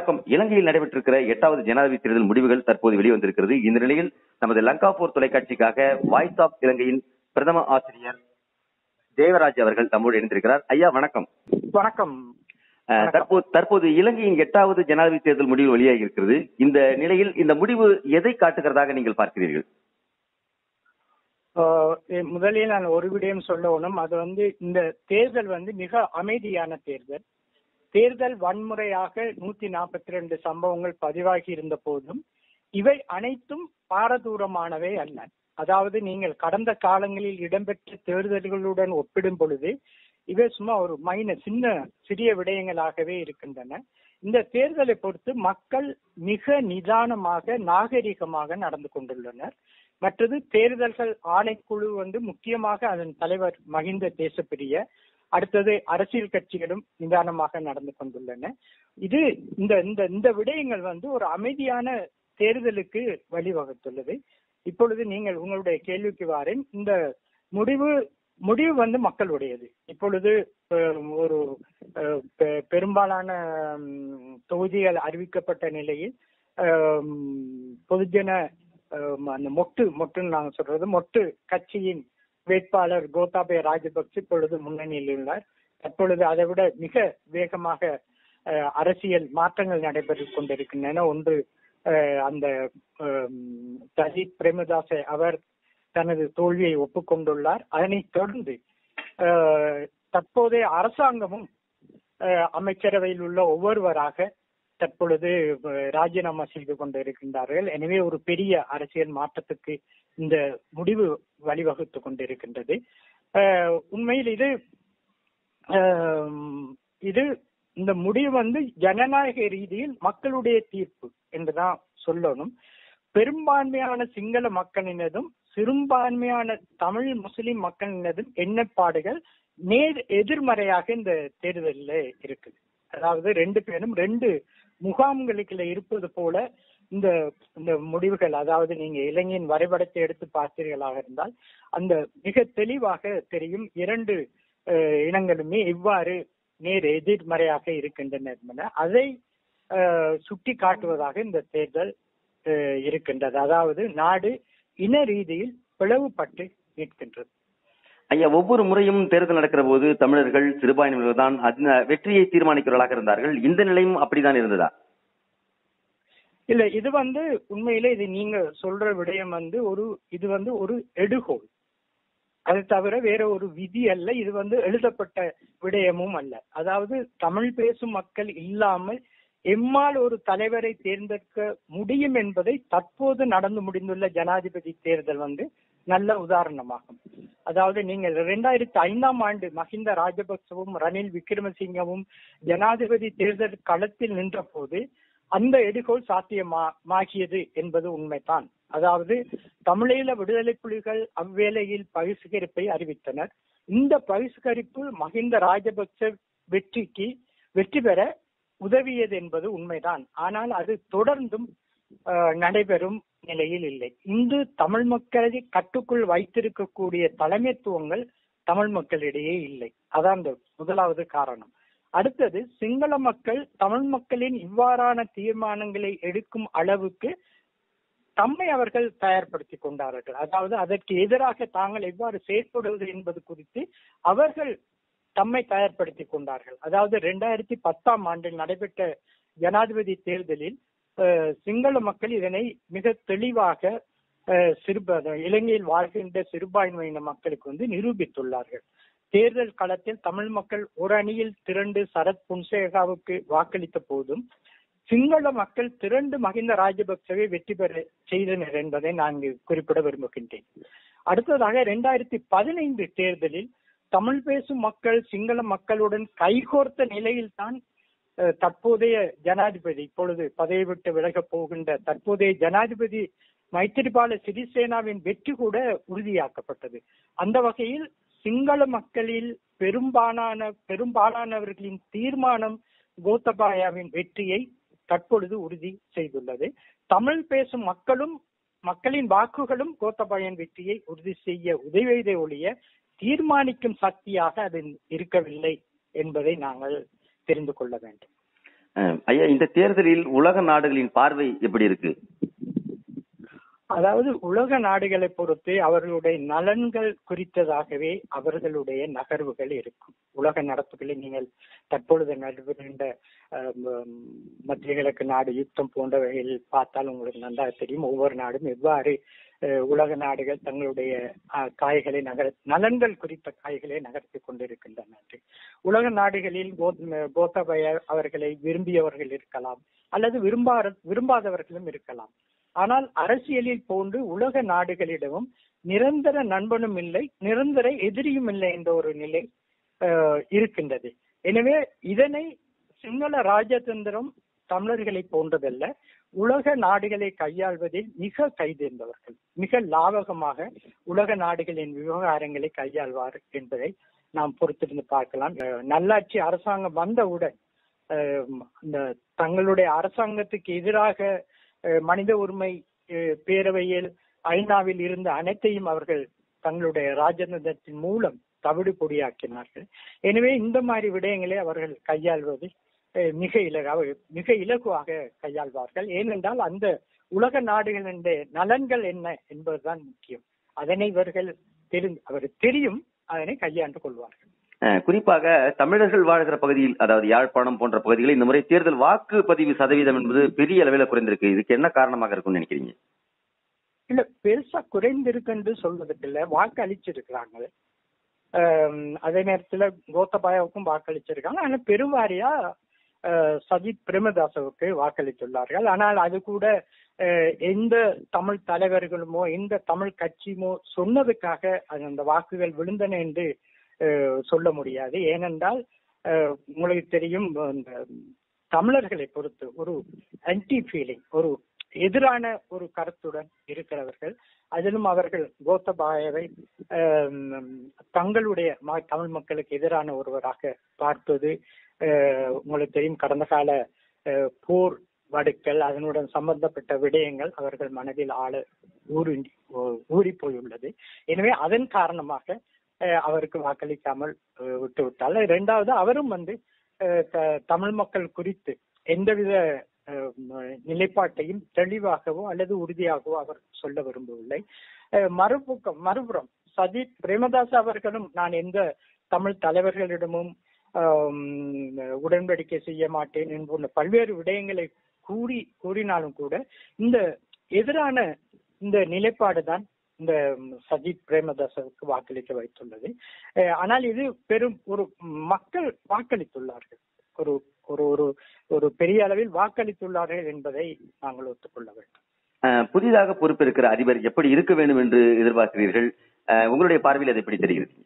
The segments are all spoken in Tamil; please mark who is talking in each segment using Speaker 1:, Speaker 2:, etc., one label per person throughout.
Speaker 1: வணக்கம் இலங்கையில் நடைபெற்றிருக்கிற எட்டாவது ஜனாதிபதி தேர்தல் முடிவுகள் தற்போது வெளிவந்திருக்கிறது இந்த நிலையில் நமது லங்காபூர் தொலைக்காட்சிக்காக வாய்ஸ் ஆஃப் இலங்கையின் பிரதம ஆசிரியர் தேவராஜ் அவர்கள் நம்மோடு இணைந்திருக்கிறார் ஐயா வணக்கம்
Speaker 2: வணக்கம்
Speaker 1: அஹ், தற்போது தற்போது இலங்கையின் எட்டாவது ஜனாதிபதி தேர்தல் முடிவு வெளியாகி இருக்கிறது இந்த நிலையில் இந்த முடிவு எதை காட்டுகிறதாக நீங்கள் பார்க்கிறீர்கள்
Speaker 2: ஆஹ் எ- முதலில் நான் ஒரு விடயம் சொல்லணும் அது வந்து இந்த தேர்தல் வந்து மிக அமைதியான தேர்தல் தேர்தல் வன்முறையாக நூத்தி நாற்பத்தி ரெண்டு சம்பவங்கள் பதிவாகி இருந்த போதும் இவை அனைத்தும் பாரதூரமானவை அல்ல அதாவது நீங்கள் கடந்த காலங்களில் இடம்பெற்ற தேர்தல்களுடன் ஒப்பிடும் பொழுது இவை சும்மா ஒரு மைன சின்ன சிறிய விடயங்களாகவே இருக்கின்றன இந்த தேர்தலை பொறுத்து மக்கள் மிக நிதானமாக நாகரிகமாக நடந்து கொண்டுள்ளனர் மற்றது தேர்தல்கள் ஆணைக்குழு வந்து முக்கியமாக அதன் தலைவர் மஹிந்த தேசப்பிரிய அடுத்தது அரசியல் கட்சிகளும் நிதானமாக நடந்து கொண்டுள்ளன இது இந்த இந்த இந்த விடயங்கள் வந்து ஒரு அமைதியான தேர்தலுக்கு வழிவகுத்துள்ளது இப்பொழுது நீங்கள் உங்களுடைய கேள்விக்கு வாரேன் இந்த முடிவு முடிவு வந்து மக்களுடையது இப்பொழுது அஹ், ஒரு அஹ், பெ- பெரும்பாலான ம், தொகுதிகள் அறிவிக்கப்பட்ட நிலையில் அஹ், பொதுஜன அஹ், அந்த மொட்டு மொட்டுன்னு நாங்க சொல்றது மொட்டு கட்சியின் வேட்பாளர் கோத்தாபய ராஜபக்ச இப்பொழுது முன்னணியில் உள்ளார் தற்பொழுது அதை விட மிக வேகமாக அஹ், அரசியல் மாற்றங்கள் நடைபெற்றுக் கொண்டிருக்கின்றன ஒன்று அஹ், அந்த அஹ், சஜித் பிரேமதாச அவர் தனது தோல்வியை ஒப்புக்கொண்டுள்ளார் அதனைத் தொடர்ந்து அஹ், தற்போதைய அரசாங்கமும் அஹ், அமைச்சரவையில் உள்ள ஒவ்வொருவராக தற்பொழுது அஹ், ராஜினாமா செய்து கொண்டிருக்கின்றார்கள் எனவே ஒரு பெரிய அரசியல் மாற்றத்துக்கு இந்த முடிவு வழிவகுத்து கொண்டிருக்கின்றது அஹ், உண்மையில் இது அஹ், இது இந்த முடிவு வந்து ஜனநாயக ரீதியில் மக்களுடைய தீர்ப்பு என்றுதான் சொல்லணும் பெரும்பான்மையான சிங்கள மக்களினதும் சிறுபான்மையான தமிழ் முஸ்லிம் மக்களினதும் எண்ணப்பாடுகள் நேர் எதிர்மறையாக இந்த தேர்தலில் இருக்குது அதாவது ரெண்டு பேரும் ரெண்டு முகாம்களுக்குள்ள இருப்பது போல இந்த இந்த முடிவுகள் அதாவது நீங்க இலங்கையின் வரைபடத்தை எடுத்து பார்த்தீர்களாக இருந்தால் அந்த மிக தெளிவாக தெரியும் இரண்டு அஹ், இனங்களுமே எவ்வாறு நேர் எதிர்மறையாக இருக்கின்றன என்பன அதை அஹ், சுட்டி காட்டுவதாக இந்த தேர்தல் அஹ், இருக்கின்றது அதாவது நாடு இன ரீதியில் பிளவுபட்டு நிற்கின்றது
Speaker 1: ஐயா ஒவ்வொரு முறையும் தேர்தல் நடக்கிற போது தமிழர்கள் சிறுபான்மையினர் தான் அந்த வெற்றியை தீர்மானிக்கிறவர்களாக இருந்தார்கள் இந்த நிலையும் அப்படிதான் இருந்ததா
Speaker 2: இல்ல இது வந்து உண்மையிலே இது நீங்க சொல்ற விடயம் வந்து ஒரு இது வந்து ஒரு எடுகோல் அது தவிர வேற ஒரு விதி அல்ல இது வந்து எழுதப்பட்ட விடயமும் அல்ல அதாவது தமிழ் பேசும் மக்கள் இல்லாமல் எம்மால் ஒரு தலைவரை தேர்ந்தெடுக்க முடியும் என்பதை தற்போது நடந்து முடிந்துள்ள ஜனாதிபதி தேர்தல் வந்து நல்ல உதாரணமாகும் அதாவது நீங்கள் இரண்டாயிரத்தி ஐந்தாம் ஆண்டு மஹிந்த ராஜபக்சவும் ரணில் விக்ரமசிங்கவும் ஜனாதிபதி தேர்தல் களத்தில் நின்ற போது அந்த எடுகோல் சாத்தியமாகியது என்பது உண்மைதான் அதாவது தமிழீழ விடுதலை புலிகள் அவ்வேளையில் பகிஷ்கரிப்பை அறிவித்தனர் இந்த பகிஷ்கரிப்பு மஹிந்த ராஜபக்ச வெற்றிக்கு வெற்றி பெற உதவியது என்பது உண்மைதான் ஆனால் அது தொடர்ந்தும் அஹ், நடைபெறும் நிலையில் இல்லை இன்று தமிழ் மக்களை கட்டுக்குள் வைத்திருக்கக்கூடிய தலைமைத்துவங்கள் தமிழ் மக்களிடையே இல்லை அதான் அந்த முதலாவது காரணம் அடுத்தது சிங்கள மக்கள் தமிழ் மக்களின் இவ்வாறான தீர்மானங்களை எடுக்கும் அளவுக்கு தம்மை அவர்கள் தயார்படுத்திக் கொண்டார்கள் அதாவது அதற்கு எதிராக தாங்கள் எவ்வாறு செயற்படுவது என்பது குறித்து அவர்கள் தம்மை தயார்படுத்திக் கொண்டார்கள் அதாவது இரண்டாயிரத்தி பத்தாம் ஆண்டில் நடைபெற்ற ஜனாதிபதி தேர்தலில் அஹ், சிங்கள மக்கள் இதனை மிக தெளிவாக அஹ், சிறுப இலங்கையில் வாழ்கின்ற சிறுபான்மையின மக்களுக்கு வந்து நிரூபித்துள்ளார்கள் தேர்தல் களத்தில் தமிழ் மக்கள் ஒரு அணியில் திரண்டு சரத் புன்சேகாவுக்கு வாக்களித்த போதும் சிங்கள மக்கள் திரண்டு மஹிந்த ராஜபக்சவை வெற்றி பெற செய்தனர் என்பதை நான் இங்கு குறிப்பிட விரும்புகின்றேன் அடுத்ததாக இரண்டாயிரத்தி பதினைந்து தேர்தலில் தமிழ் பேசும் மக்கள் சிங்கள மக்களுடன் கைகோர்த்த நிலையில்தான் அஹ், தற்போதைய ஜனாதிபதி இப்பொழுது பதவி விட்டு விலகப் போகின்ற தற்போதைய ஜனாதிபதி மைத்திரிபால சிறிசேனாவின் வெற்றி கூட உறுதியாக்கப்பட்டது அந்த வகையில் சிங்கள மக்களில் பெரும்பாலான பெரும்பாலானவர்களின் தீர்மானம் கோத்தபாயாவின் வெற்றியை தற்பொழுது உறுதி செய்துள்ளது தமிழ் பேசும் மக்களும் மக்களின் வாக்குகளும் கோத்தபாயன் வெற்றியை உறுதி செய்ய உதவியதை ஒழிய தீர்மானிக்கும் சக்தியாக அது இருக்கவில்லை என்பதை நாங்கள் தெரிந்து கொள்ள வேண்டும்
Speaker 1: அஹ், ஐயா இந்த தேர்தலில் உலக நாடுகளின் பார்வை எப்படி இருக்கு
Speaker 2: அதாவது உலக நாடுகளை பொறுத்து அவர்களுடைய நலன்கள் குறித்ததாகவே அவர்களுடைய நகர்வுகள் இருக்கும் உலக நடப்புகளில் நீங்கள் தற்பொழுது நடைபெறுகின்ற அஹ், ம், மத்திய கிழக்கு நாடு யுத்தம் போன்றவைகள் பார்த்தால் உங்களுக்கு நன்றாக தெரியும் ஒவ்வொரு நாடும் எவ்வாறு அஹ், உலக நாடுகள் தங்களுடைய அஹ், காய்களை நகர நலன்கள் குறித்த காய்களை நகர்த்தி கொண்டிருக்கின்றன என்று. உலக நாடுகளில் கோ- கோத்தபய அவர்களை விரும்பியவர்கள் இருக்கலாம் அல்லது விரும்பாத விரும்பாதவர்களும் இருக்கலாம் ஆனால் அரசியலில் போன்று உலக நாடுகளிடமும் நிரந்தர நண்பனும் இல்லை நிரந்தர எதிரியும் இல்லை என்ற ஒரு நிலை அஹ், இருக்கின்றது எனவே இதனை சிங்கள ராஜதந்திரம் தமிழர்களை போன்றதல்ல உலக நாடுகளை கையாள்வதில் மிக கைதேர்ந்தவர்கள் மிக லாவகமாக உலக நாடுகளின் விவகாரங்களை கையாள்வார் என்பதை நாம் பொறுத்திருந்து பார்க்கலாம் அஹ், நல்லாட்சி அரசாங்கம் வந்தவுடன் அஹ், இந்த தங்களுடைய அரசாங்கத்துக்கு எதிராக அஹ், மனித உரிமை அஹ், பேரவையில் ஐநாவில் இருந்த அனைத்தையும் அவர்கள் தங்களுடைய ராஜதந்திரத்தின் மூலம் தவிடு பொடியாக்கினார்கள் எனவே இந்த மாதிரி விடயங்களை அவர்கள் கையாள்வது அஹ், மிக இலகாக மிக இலகுவாக கையாள்வார்கள் ஏனென்றால் அந்த உலக நாடுகளின் நலன்கள் என்ன என்பதுதான் முக்கியம் அதனை இவர்கள் தெரிந்து அவர் தெரியும் அதனை கையாண்டு கொள்வார்கள்
Speaker 1: அஹ், குறிப்பாக தமிழர்கள் வாழ்கிற பகுதியில் அதாவது யாழ்ப்பாணம் போன்ற பகுதிகளில் இந்த முறை தேர்தல் வாக்குப்பதிவு சதவீதம் என்பது பெரிய அளவில் குறைந்திருக்கு இதுக்கு என்ன காரணமாக இருக்கும்னு நினைக்கிறீங்க
Speaker 2: இல்ல பெருசா குறைந்திருக்கு என்று சொல்வதற்கு இல்ல வாக்கு அளிச்சிருக்கிறாங்க ஆம், அதே நேரத்துல கோத்தபாயாவுக்கும் வாக்களிச்சிருக்காங்க ஆனா பெருவாரியா அஹ், சஜித் பிரேமதாசவுக்கு வாக்களித்துள்ளார்கள் ஆனால் அது கூட அஹ், எந்த தமிழ் தலைவர்களுமோ எந்த தமிழ் கட்சியுமோ சொன்னதுக்காக அது அந்த வாக்குகள் விழுந்தன என்று அஹ், சொல்ல முடியாது ஏனென்றால் அஹ், உங்களுக்கு தெரியும் இந்த தமிழர்களை பொறுத்து ஒரு ஆன்டி ஃபீலிங் ஒரு எதிரான ஒரு கருத்துடன் இருக்கிறவர்கள் அதிலும் அவர்கள் கோத்தபாயவை ஆம், தங்களுடைய ம- தமிழ் மக்களுக்கு எதிரான ஒருவராக பார்ப்பது அஹ், உங்களுக்கு தெரியும் கடந்த கால அஹ், போர் வடுக்கள் அதனுடன் சம்பந்தப்பட்ட விடயங்கள் அவர்கள் மனதில் ஆழ ஊறி ஊறி போயுள்ளது எனவே அதன் காரணமாக அஹ், அவருக்கு வாக்களிக்காமல் அஹ், விட்டுவிட்டால் இரண்டாவது அவரும் வந்து அஹ், த- தமிழ் மக்கள் குறித்து எந்தவித அஹ், ம- நிலைப்பாட்டையும் தெளிவாகவோ அல்லது உறுதியாகவோ அவர் சொல்ல விரும்பவில்லை அஹ், மறுபக்கம் மறுபுறம் சஜித் பிரேமதாஸ் அவர்களும் நான் எந்த தமிழ் தலைவர்களிடமும் ஆம், உடன்படிக்கை செய்ய மாட்டேன் என்போன்ற பல்வேறு விடயங்களை கூறி கூறினாலும் கூட இந்த எதிரான இந்த நிலைப்பாடுதான் இந்த சஜித் பிரேமதாசவுக்கு வாக்களிக்க வைத்துள்ளது அஹ், ஆனால் இது பெரும் ஒரு மக்கள் வாக்களித்துள்ளார்கள் ஒரு ஒரு ஒரு ஒரு பெரிய அளவில் வாக்களித்துள்ளார்கள் என்பதை நாங்கள் ஒத்துக்கொள்ள வேண்டும்
Speaker 1: அஹ், புதிதாக பொறுப்பேற்கிற அதிபர் எப்படி இருக்க வேண்டும் என்று எதிர்பார்க்கிறீர்கள் அஹ், உங்களுடைய பார்வையில் அது எப்படி தெரிகிறது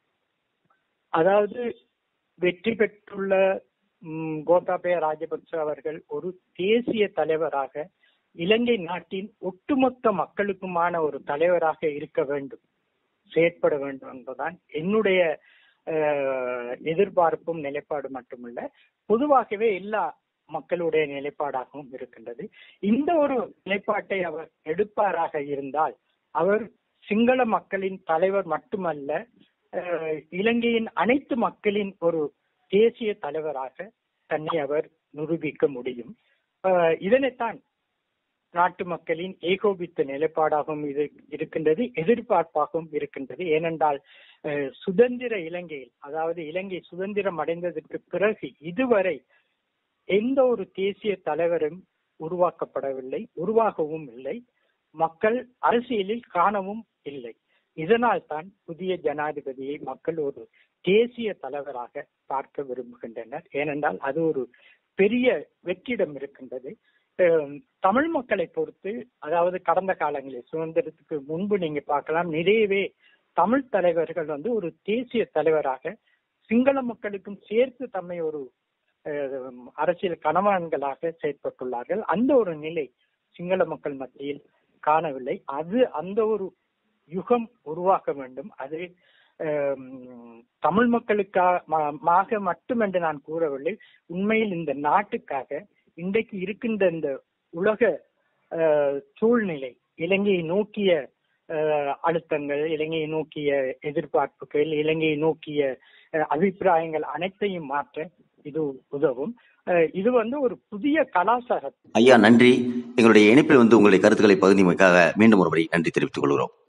Speaker 2: அதாவது வெற்றி பெற்றுள்ள ம், கோத்தாபய ராஜபக்ச அவர்கள் ஒரு தேசிய தலைவராக இலங்கை நாட்டின் ஒட்டுமொத்த மக்களுக்குமான ஒரு தலைவராக இருக்க வேண்டும் செயற்பட வேண்டும் என்பதுதான் என்னுடைய அஹ், எதிர்பார்ப்பும் நிலைப்பாடு மட்டுமல்ல பொதுவாகவே எல்லா மக்களுடைய நிலைப்பாடாகவும் இருக்கின்றது இந்த ஒரு நிலைப்பாட்டை அவர் எடுப்பாராக இருந்தால் அவர் சிங்கள மக்களின் தலைவர் மட்டுமல்ல அஹ், இலங்கையின் அனைத்து மக்களின் ஒரு தேசிய தலைவராக தன்னை அவர் நிரூபிக்க முடியும் அஹ், இதனைத்தான் நாட்டு மக்களின் ஏகோபித்த நிலைப்பாடாகவும் இது இருக்கின்றது எதிர்பார்ப்பாகவும் இருக்கின்றது ஏனென்றால் அஹ், சுதந்திர இலங்கையில் அதாவது இலங்கை சுதந்திரம் அடைந்ததற்கு பிறகு இதுவரை எந்த ஒரு தேசிய தலைவரும் உருவாக்கப்படவில்லை உருவாகவும் இல்லை மக்கள் அரசியலில் காணவும் இல்லை இதனால் தான் புதிய ஜனாதிபதியை மக்கள் ஒரு தேசிய தலைவராக பார்க்க விரும்புகின்றனர் ஏனென்றால் அது ஒரு பெரிய வெற்றிடம் இருக்கின்றது அஹ் தமிழ் மக்களை பொறுத்து அதாவது கடந்த காலங்களில் சுதந்திரத்துக்கு முன்பு நீங்க பார்க்கலாம் நிறையவே தமிழ் தலைவர்கள் வந்து ஒரு தேசிய தலைவராக சிங்கள மக்களுக்கும் சேர்த்து தம்மை ஒரு அஹ், அரசியல் கணவான்களாக செயற்பட்டுள்ளார்கள் அந்த ஒரு நிலை சிங்கள மக்கள் மத்தியில் காணவில்லை அது அந்த ஒரு யுகம் உருவாக்க வேண்டும் அது அஹ், தமிழ் மக்களுக்காக மட்டுமென்று நான் கூறவில்லை உண்மையில் இந்த நாட்டுக்காக இன்றைக்கு இருக்கின்ற இந்த உலக அஹ், சூழ்நிலை இலங்கையை நோக்கிய அஹ், அழுத்தங்கள் இலங்கையை நோக்கிய எதிர்பார்ப்புகள் இலங்கையை நோக்கிய அஹ், அபிப்பிராயங்கள் அனைத்தையும் மாற்ற இது உதவும் அஹ் இது வந்து ஒரு புதிய கலாச்சாரம்
Speaker 1: ஐயா நன்றி எங்களுடைய இணைப்பில் வந்து உங்களுடைய கருத்துக்களை பகிர்ந்தமைக்காக மீண்டும் ஒருமுறை நன்றி தெரிவித்துக் கொள்கிறோம்